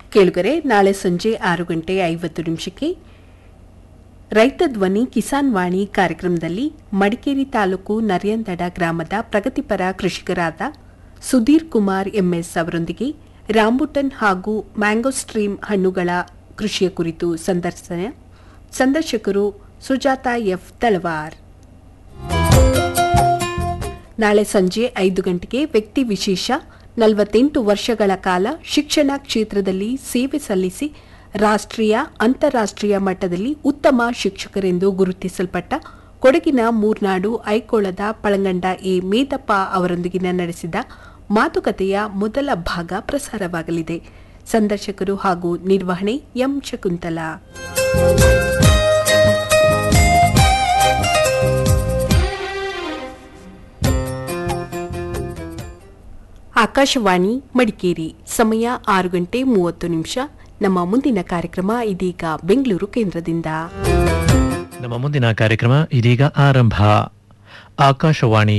ಕೇಳುಗರೆ ನಾಳೆ ಸಂಜೆ ಆರು ಗಂಟೆ ಐವತ್ತು ನಿಮಿಷಕ್ಕೆ ರೈತ ಧ್ವನಿ ಕಿಸಾನ್ ವಾಣಿ ಕಾರ್ಯಕ್ರಮದಲ್ಲಿ ಮಡಿಕೇರಿ ತಾಲೂಕು ನರಿಯಂದಡ ಗ್ರಾಮದ ಪ್ರಗತಿಪರ ಕೃಷಿಕರಾದ ಸುಧೀರ್ ಕುಮಾರ್ ಎಂಎಸ್ ಅವರೊಂದಿಗೆ ರಾಂಬುಟನ್ ಹಾಗೂ ಮ್ಯಾಂಗೋ ಸ್ಟ್ರೀಮ್ ಹಣ್ಣುಗಳ ಕೃಷಿಯ ಕುರಿತು ಸಂದರ್ಶನ ಸಂದರ್ಶಕರು ಸುಜಾತ ಎಫ್ ತಳವಾರ್ ನಾಳೆ ಸಂಜೆ ಐದು ಗಂಟೆಗೆ ವ್ಯಕ್ತಿ ವಿಶೇಷ ನಲವತ್ತೆಂಟು ವರ್ಷಗಳ ಕಾಲ ಶಿಕ್ಷಣ ಕ್ಷೇತ್ರದಲ್ಲಿ ಸೇವೆ ಸಲ್ಲಿಸಿ ರಾಷ್ಟ್ರೀಯ ಅಂತಾರಾಷ್ಟ್ರೀಯ ಮಟ್ಟದಲ್ಲಿ ಉತ್ತಮ ಶಿಕ್ಷಕರೆಂದು ಗುರುತಿಸಲ್ಪಟ್ಟ ಕೊಡಗಿನ ಮೂರ್ನಾಡು ಐಕೋಳದ ಪಳಂಗಂಡ ಎ ಮೇದಪ್ಪ ಅವರೊಂದಿಗಿನ ನಡೆಸಿದ ಮಾತುಕತೆಯ ಮೊದಲ ಭಾಗ ಪ್ರಸಾರವಾಗಲಿದೆ ಸಂದರ್ಶಕರು ಹಾಗೂ ನಿರ್ವಹಣೆ ಎಂ ಶಕುಂತಲಾ ಆಕಾಶವಾಣಿ ಮಡಿಕೇರಿ ಸಮಯ ಆರು ಗಂಟೆ ಮೂವತ್ತು ನಿಮಿಷ ನಮ್ಮ ಮುಂದಿನ ಕಾರ್ಯಕ್ರಮ ಇದೀಗ ಬೆಂಗಳೂರು ಕೇಂದ್ರದಿಂದ ನಮ್ಮ ಮುಂದಿನ ಕಾರ್ಯಕ್ರಮ ಇದೀಗ ಆರಂಭ ಆಕಾಶವಾಣಿ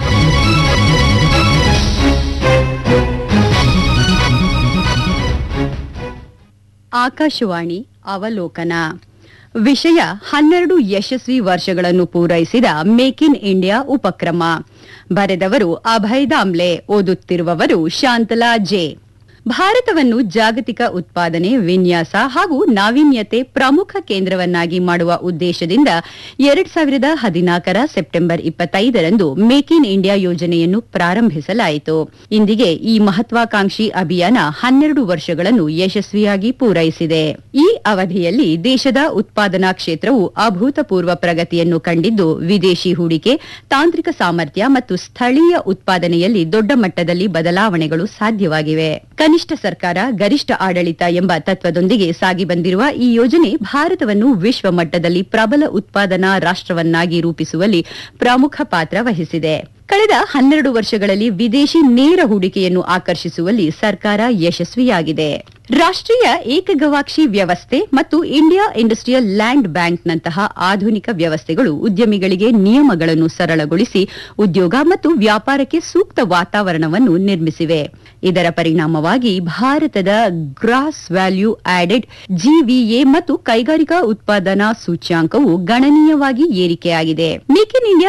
ಆಕಾಶವಾಣಿ ಅವಲೋಕನ ವಿಷಯ ಹನ್ನೆರಡು ಯಶಸ್ವಿ ವರ್ಷಗಳನ್ನು ಪೂರೈಸಿದ ಮೇಕ್ ಇನ್ ಇಂಡಿಯಾ ಉಪಕ್ರಮ ಬರೆದವರು ಅಭಯ್ ದಾಮ್ಲೆ ಓದುತ್ತಿರುವವರು ಶಾಂತಲಾ ಜೆ ಭಾರತವನ್ನು ಜಾಗತಿಕ ಉತ್ಪಾದನೆ ವಿನ್ಯಾಸ ಹಾಗೂ ನಾವೀನ್ಯತೆ ಪ್ರಮುಖ ಕೇಂದ್ರವನ್ನಾಗಿ ಮಾಡುವ ಉದ್ದೇಶದಿಂದ ಎರಡ್ ಸಾವಿರದ ಹದಿನಾಲ್ಕರ ಸೆಪ್ಟೆಂಬರ್ ಇಪ್ಪತ್ತೈದರಂದು ಮೇಕ್ ಇನ್ ಇಂಡಿಯಾ ಯೋಜನೆಯನ್ನು ಪ್ರಾರಂಭಿಸಲಾಯಿತು ಇಂದಿಗೆ ಈ ಮಹತ್ವಾಕಾಂಕ್ಷಿ ಅಭಿಯಾನ ಹನ್ನೆರಡು ವರ್ಷಗಳನ್ನು ಯಶಸ್ವಿಯಾಗಿ ಪೂರೈಸಿದೆ ಈ ಅವಧಿಯಲ್ಲಿ ದೇಶದ ಉತ್ಪಾದನಾ ಕ್ಷೇತ್ರವು ಅಭೂತಪೂರ್ವ ಪ್ರಗತಿಯನ್ನು ಕಂಡಿದ್ದು ವಿದೇಶಿ ಹೂಡಿಕೆ ತಾಂತ್ರಿಕ ಸಾಮರ್ಥ್ಯ ಮತ್ತು ಸ್ಥಳೀಯ ಉತ್ಪಾದನೆಯಲ್ಲಿ ದೊಡ್ಡ ಮಟ್ಟದಲ್ಲಿ ಬದಲಾವಣೆಗಳು ಸಾಧ್ಯವಾಗಿವೆ ಕನಿಷ್ಠ ಸರ್ಕಾರ ಗರಿಷ್ಠ ಆಡಳಿತ ಎಂಬ ತತ್ವದೊಂದಿಗೆ ಸಾಗಿ ಬಂದಿರುವ ಈ ಯೋಜನೆ ಭಾರತವನ್ನು ವಿಶ್ವ ಮಟ್ಟದಲ್ಲಿ ಪ್ರಬಲ ಉತ್ಪಾದನಾ ರಾಷ್ಟವನ್ನಾಗಿ ರೂಪಿಸುವಲ್ಲಿ ಪ್ರಮುಖ ಪಾತ್ರ ವಹಿಸಿದೆ ಕಳೆದ ಹನ್ನೆರಡು ವರ್ಷಗಳಲ್ಲಿ ವಿದೇಶಿ ನೇರ ಹೂಡಿಕೆಯನ್ನು ಆಕರ್ಷಿಸುವಲ್ಲಿ ಸರ್ಕಾರ ಯಶಸ್ವಿಯಾಗಿದೆ ರಾಷ್ಟ್ರೀಯ ಏಕಗವಾಕ್ಷಿ ವ್ಯವಸ್ಥೆ ಮತ್ತು ಇಂಡಿಯಾ ಇಂಡಸ್ಟ್ರಿಯಲ್ ಲ್ಯಾಂಡ್ ಬ್ಯಾಂಕ್ನಂತಹ ಆಧುನಿಕ ವ್ಯವಸ್ಥೆಗಳು ಉದ್ಯಮಿಗಳಿಗೆ ನಿಯಮಗಳನ್ನು ಸರಳಗೊಳಿಸಿ ಉದ್ಯೋಗ ಮತ್ತು ವ್ಯಾಪಾರಕ್ಕೆ ಸೂಕ್ತ ವಾತಾವರಣವನ್ನು ನಿರ್ಮಿಸಿವೆ ಇದರ ಪರಿಣಾಮವಾಗಿ ಭಾರತದ ಗ್ರಾಸ್ ವ್ಯಾಲ್ಯೂ ಆಡೆಡ್ ಜಿವಿಎ ಮತ್ತು ಕೈಗಾರಿಕಾ ಉತ್ಪಾದನಾ ಸೂಚ್ಯಾಂಕವು ಗಣನೀಯವಾಗಿ ಏರಿಕೆಯಾಗಿದೆ ಮೇಕ್ ಇನ್ ಇಂಡಿಯಾ